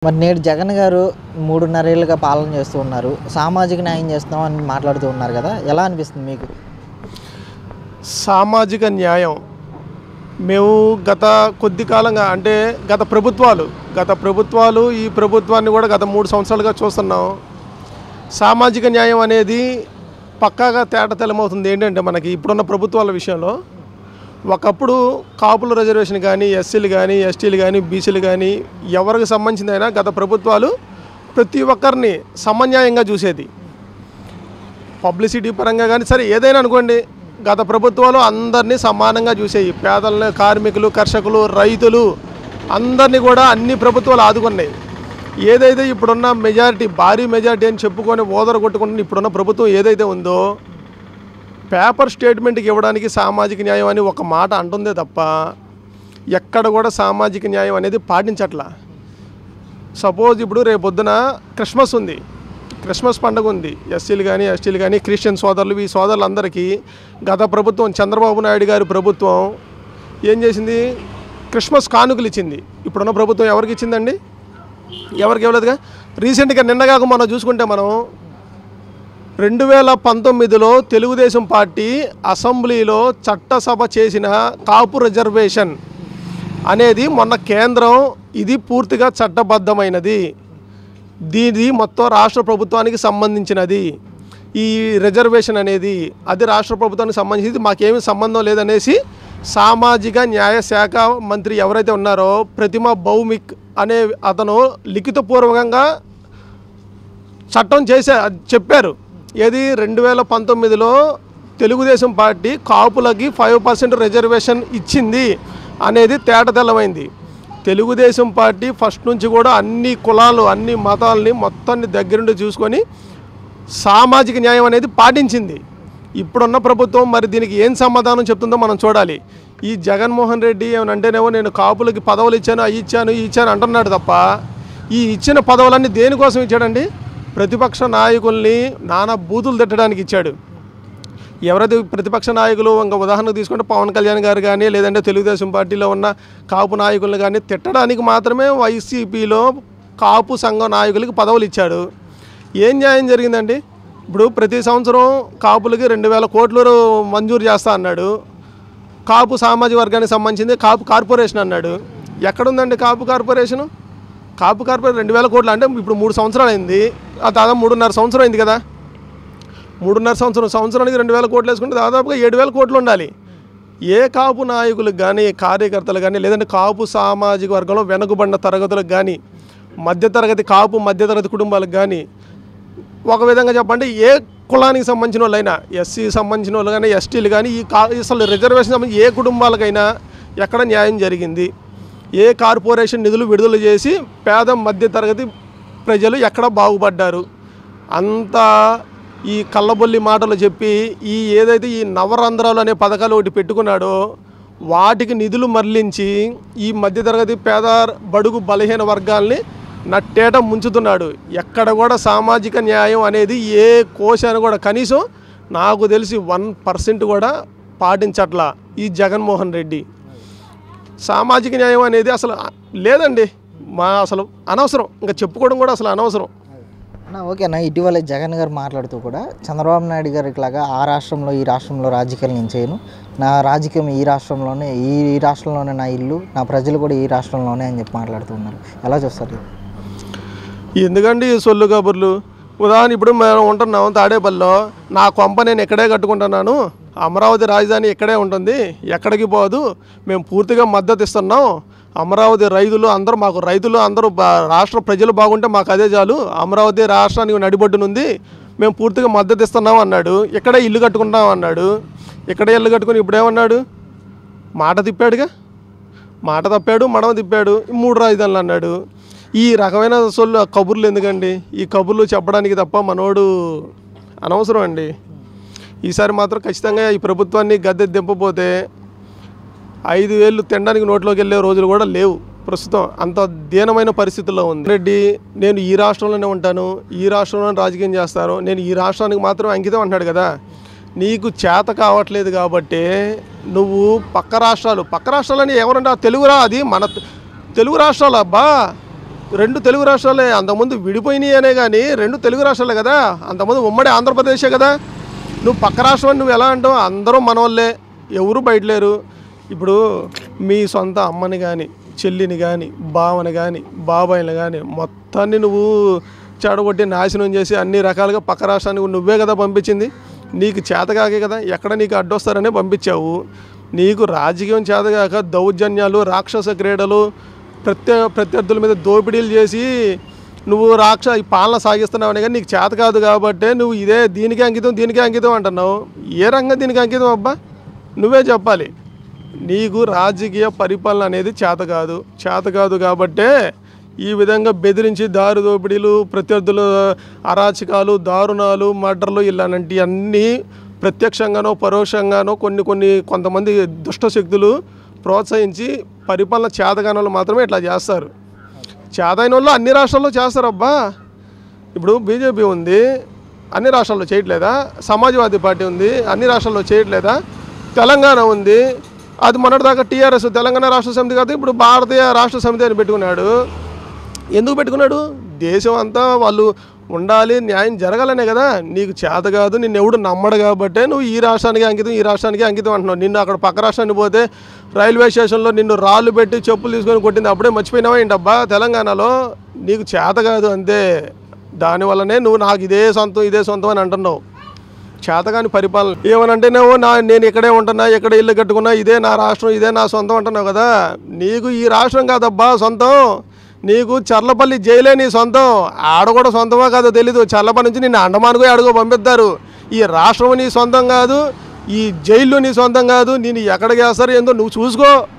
మరి నేడు జగన్ గారు మూడున్నరేళ్ళుగా పాలన చేస్తూ ఉన్నారు సామాజిక న్యాయం చేస్తాం అని మాట్లాడుతూ ఉన్నారు కదా ఎలా అనిపిస్తుంది మీకు సామాజిక న్యాయం మేము గత కొద్ది కాలంగా అంటే గత ప్రభుత్వాలు గత ప్రభుత్వాలు ఈ ప్రభుత్వాన్ని కూడా గత మూడు సంవత్సరాలుగా చూస్తున్నాం సామాజిక న్యాయం అనేది పక్కాగా తేటతెల్లమవుతుంది ఏంటంటే మనకి ఇప్పుడున్న ప్రభుత్వాల విషయంలో ఒకప్పుడు కాపుల రిజర్వేషన్ కానీ ఎస్సీలు కానీ ఎస్టీలు కానీ బీసీలు కానీ ఎవరికి సంబంధించిందైనా గత ప్రభుత్వాలు ప్రతి ఒక్కరిని సమన్యాయంగా చూసేది పబ్లిసిటీ పరంగా కానీ సరే ఏదైనా అనుకోండి గత ప్రభుత్వాలు అందరినీ సమానంగా చూసేవి పేదలను కార్మికులు కర్షకులు రైతులు అందరినీ కూడా అన్ని ప్రభుత్వాలు ఆదుకున్నాయి ఏదైతే ఇప్పుడున్న మెజారిటీ భారీ మెజారిటీ అని చెప్పుకొని ఓదర కొట్టుకుంటున్న ఇప్పుడున్న ప్రభుత్వం ఏదైతే ఉందో పేపర్ స్టేట్మెంట్కి ఇవ్వడానికి సామాజిక న్యాయం అని ఒక మాట అంటుందే తప్ప ఎక్కడ కూడా సామాజిక న్యాయం అనేది పాటించట్లా సపోజ్ ఇప్పుడు రేపు పొద్దున క్రిస్మస్ ఉంది క్రిస్మస్ పండుగ ఉంది ఎస్సీలు కానీ ఎస్టీలు కానీ క్రిస్టియన్ సోదరులు ఈ సోదరులందరికీ గత ప్రభుత్వం చంద్రబాబు నాయుడు గారి ప్రభుత్వం ఏం చేసింది క్రిస్మస్ కానుకలు ఇచ్చింది ఇప్పుడున్న ప్రభుత్వం ఎవరికి ఇచ్చిందండి ఎవరికి ఇవ్వలేదుగా రీసెంట్గా నిన్నగాక మనం చూసుకుంటే మనం రెండు వేల పంతొమ్మిదిలో తెలుగుదేశం పార్టీ అసెంబ్లీలో చట్టసభ చేసిన కాపు రిజర్వేషన్ అనేది మొన్న కేంద్రం ఇది పూర్తిగా చట్టబద్ధమైనది దీది మొత్తం రాష్ట్ర ప్రభుత్వానికి సంబంధించినది ఈ రిజర్వేషన్ అనేది అది రాష్ట్ర ప్రభుత్వానికి సంబంధించి మాకేమీ సంబంధం లేదనేసి సామాజిక న్యాయ శాఖ మంత్రి ఎవరైతే ఉన్నారో ప్రతిమ భౌమిక్ అనే అతను లిఖితపూర్వకంగా చట్టం చేసే చెప్పారు ఏది రెండు వేల పంతొమ్మిదిలో తెలుగుదేశం పార్టీ కాపులకి ఫైవ్ పర్సెంట్ రిజర్వేషన్ ఇచ్చింది అనేది తేటతెల్లమైంది తెలుగుదేశం పార్టీ ఫస్ట్ నుంచి కూడా అన్ని కులాలు అన్ని మతాలని మొత్తాన్ని దగ్గరుండి చూసుకొని సామాజిక న్యాయం అనేది పాటించింది ఇప్పుడున్న ప్రభుత్వం మరి దీనికి ఏం సమాధానం చెప్తుందో మనం చూడాలి ఈ జగన్మోహన్ రెడ్డి ఏమనంటేనేమో నేను కాపులకి పదవులు ఇచ్చాను అవి ఇచ్చాను ఈ ఇచ్చాను అంటున్నాడు తప్ప ఈ ఇచ్చిన పదవులన్నీ దేనికోసం ఇచ్చాడండి ప్రతిపక్ష నాయకుల్ని నానా బూతులు తిట్టడానికి ఇచ్చాడు ఎవరైతే ప్రతిపక్ష నాయకులు ఇంకా ఉదాహరణకు తీసుకుంటే పవన్ కళ్యాణ్ గారు కానీ లేదంటే తెలుగుదేశం పార్టీలో ఉన్న కాపు నాయకులను కానీ తిట్టడానికి మాత్రమే వైసీపీలో కాపు సంఘం నాయకులకి పదవులు ఇచ్చాడు ఏం న్యాయం జరిగిందండి ఇప్పుడు ప్రతి సంవత్సరం కాపులకి రెండు వేల కోట్లు మంజూరు చేస్తా అన్నాడు కాపు సామాజిక వర్గానికి సంబంధించింది కాపు కార్పొరేషన్ అన్నాడు ఎక్కడుందండి కాపు కార్పొరేషను కాపు కార్పొరేషన్ రెండు వేల కోట్లు అంటే ఇప్పుడు మూడు సంవత్సరాలు అయింది ఆ దాదాపు మూడున్నర సంవత్సరం అయింది కదా మూడున్నర సంవత్సరం సంవత్సరానికి రెండు వేల కోట్లు వేసుకుంటే దాదాపుగా ఏడు వేల కోట్లు ఉండాలి ఏ కాపు నాయకులకు కానీ కార్యకర్తలు కానీ లేదంటే కాపు సామాజిక వర్గంలో వెనుకబడిన తరగతులకు కానీ మధ్యతరగతి కాపు మధ్యతరగతి కుటుంబాలకు కానీ ఒక విధంగా చెప్పండి ఏ కులానికి సంబంధించిన వాళ్ళైనా ఎస్సీ సంబంధించిన వాళ్ళు కానీ ఎస్టీలు కానీ ఈ కా అసలు రిజర్వేషన్ సంబంధించి ఏ కుటుంబాలకైనా ఎక్కడ న్యాయం జరిగింది ఏ కార్పొరేషన్ నిధులు విడుదల చేసి పేద మధ్యతరగతి ప్రజలు ఎక్కడ బాగుపడ్డారు అంత ఈ కళ్ళబొల్లి మాటలు చెప్పి ఈ ఏదైతే ఈ నవరంధ్రాలు అనే పథకాలు ఒకటి పెట్టుకున్నాడో వాటికి నిధులు మరలించి ఈ మధ్యతరగతి పేద బడుగు బలహీన వర్గాల్ని నట్టేట ముంచుతున్నాడు ఎక్కడ కూడా సామాజిక న్యాయం అనేది ఏ కోశాన్ని కూడా కనీసం నాకు తెలిసి వన్ పర్సెంట్ కూడా పాటించట్లా ఈ జగన్మోహన్ రెడ్డి సామాజిక న్యాయం అనేది అసలు లేదండి మా అసలు అనవసరం ఇంకా చెప్పుకోవడం కూడా అసలు అనవసరం అన్న ఓకేనా ఇటీవల జగన్ గారు మాట్లాడుతూ కూడా చంద్రబాబు నాయుడు గారికి లాగా ఆ రాష్ట్రంలో ఈ రాష్ట్రంలో రాజకీయాలు నేను చేయను నా రాజకీయం ఈ రాష్ట్రంలోనే ఈ ఈ రాష్ట్రంలోనే నా ఇల్లు నా ప్రజలు కూడా ఈ రాష్ట్రంలోనే అని చెప్పి మాట్లాడుతూ ఉన్నారు ఎలా చూస్తారు ఎందుకండి ఈ సొల్లు కబుర్లు ఉదాహరణ ఇప్పుడు మేము ఉంటున్నాం తాడేపల్లిలో నా కొంప నేను ఇక్కడే కట్టుకుంటున్నాను అమరావతి రాజధాని ఇక్కడే ఉంటుంది ఎక్కడికి పోదు మేము పూర్తిగా మద్దతు ఇస్తున్నాం అమరావతి రైతులు అందరూ మాకు రైతులు అందరూ బా- రాష్ట్ర ప్రజలు బాగుంటే మాకు అదే చాలు అమరావతి రాష్ట్రానికి నడిబొడ్డునుంది మేము పూర్తిగా మద్దతు ఇస్తున్నాం అన్నాడు ఇక్కడే ఇల్లు కట్టుకుంటాం అన్నాడు ఇక్కడే ఇల్లు కట్టుకుని ఇప్పుడేమన్నాడు మాట తిప్పాడుగా మాట తప్పాడు మడమ తిప్పాడు మూడు రాజధానులు అన్నాడు ఈ రకమైన సొల్లు కబుర్లు ఎందుకండి ఈ కబుర్లు చెప్పడానికి తప్ప మనోడు అనవసరం అండి ఈసారి మాత్రం ఖచ్చితంగా ఈ ప్రభుత్వాన్ని గద్దె దింపపోతే ఐదు వేలు తినడానికి నోట్లోకి వెళ్ళే రోజులు కూడా లేవు ప్రస్తుతం అంత దీనమైన పరిస్థితుల్లో ఉంది రెడ్డి నేను ఈ రాష్ట్రంలోనే ఉంటాను ఈ రాష్ట్రంలోనే రాజకీయం చేస్తాను నేను ఈ రాష్ట్రానికి మాత్రం అంకితం అంటున్నాడు కదా నీకు చేత కావట్లేదు కాబట్టి నువ్వు పక్క రాష్ట్రాలు పక్క రాష్ట్రాలని ఎవరంటే తెలుగురా అది మన తెలుగు రాష్ట్రాలు అబ్బా రెండు తెలుగు రాష్ట్రాలే అంతకుముందు విడిపోయినాయి అనే కానీ రెండు తెలుగు రాష్ట్రాలే కదా అంతకుముందు ఉమ్మడి ఆంధ్రప్రదేశే కదా నువ్వు పక్క రాష్ట్రం అని నువ్వు ఎలా అంటావు అందరూ మనవాళ్ళే ఎవరు బయటలేరు ఇప్పుడు మీ సొంత అమ్మని కానీ చెల్లిని కానీ బావని కానీ బాబాయిని కానీ మొత్తాన్ని నువ్వు చెడగొట్టి నాశనం చేసి అన్ని రకాలుగా పక్క రాష్ట్రానికి నువ్వే కదా పంపించింది నీకు చేతగాకే కదా ఎక్కడ నీకు అడ్డొస్తారనే పంపించావు నీకు రాజకీయం చేతగాక దౌర్జన్యాలు రాక్షస క్రీడలు ప్రత్య ప్రత్యర్థుల మీద దోపిడీలు చేసి నువ్వు రాక్ష ఈ పాలన సాగిస్తున్నావు కానీ నీకు చేత కాదు కాబట్టి నువ్వు ఇదే దీనికి అంకితం దీనికి అంకితం అంటున్నావు ఏ రంగం దీనికి అంకితం అబ్బా నువ్వే చెప్పాలి నీకు రాజకీయ పరిపాలన అనేది చేత కాదు చేత కాదు కాబట్టే ఈ విధంగా బెదిరించి దారి దోపిడీలు ప్రత్యర్థుల అరాచకాలు దారుణాలు మర్డర్లు ఇలాంటి అన్నీ ప్రత్యక్షంగానో పరోక్షంగానో కొన్ని కొన్ని కొంతమంది దుష్ట శక్తులు ప్రోత్సహించి పరిపాలన చేతగాని వాళ్ళు మాత్రమే ఇట్లా చేస్తారు చేతైన వాళ్ళు అన్ని రాష్ట్రాల్లో చేస్తారు అబ్బా ఇప్పుడు బీజేపీ ఉంది అన్ని రాష్ట్రాల్లో చేయట్లేదా సమాజ్వాదీ పార్టీ ఉంది అన్ని రాష్ట్రాల్లో చేయట్లేదా తెలంగాణ ఉంది అది మొన్నటిదాకా టీఆర్ఎస్ తెలంగాణ రాష్ట్ర సమితి కాదు ఇప్పుడు భారతీయ రాష్ట్ర సమితి అని పెట్టుకున్నాడు ఎందుకు పెట్టుకున్నాడు దేశం అంతా వాళ్ళు ఉండాలి న్యాయం జరగాలనే కదా నీకు చేత కాదు నిన్ను ఎవడు నమ్మడు కాబట్టే నువ్వు ఈ రాష్ట్రానికి అంకితం ఈ రాష్ట్రానికి అంకితం అంటున్నావు నిన్ను అక్కడ పక్క రాష్ట్రానికి పోతే రైల్వే స్టేషన్లో నిన్ను రాళ్ళు పెట్టి చెప్పులు తీసుకొని కొట్టింది అప్పుడే మర్చిపోయినావా ఏంటబ్బా తెలంగాణలో నీకు చేత కాదు అంతే దానివల్లనే నువ్వు నాకు ఇదే సొంతం ఇదే సొంతం అని అంటున్నావు చేతగాని పరిపాలన ఏమనంటేనేవో నా నేను ఇక్కడే ఉంటున్నా ఇక్కడ ఇల్లు కట్టుకున్నా ఇదే నా రాష్ట్రం ఇదే నా సొంతం అంటున్నావు కదా నీకు ఈ రాష్ట్రం కాదబ్బా సొంతం నీకు చర్లపల్లి జైలే నీ సొంతం ఆడ కూడా సొంతమా కాదో తెలీదు చర్లపల్లి నుంచి నిన్ను అండమానుకో అడుగో పంపిస్తారు ఈ రాష్ట్రం నీ సొంతం కాదు ఈ జైలు నీ సొంతం కాదు నేను ఎక్కడికి వేస్తారు ఏందో నువ్వు చూసుకో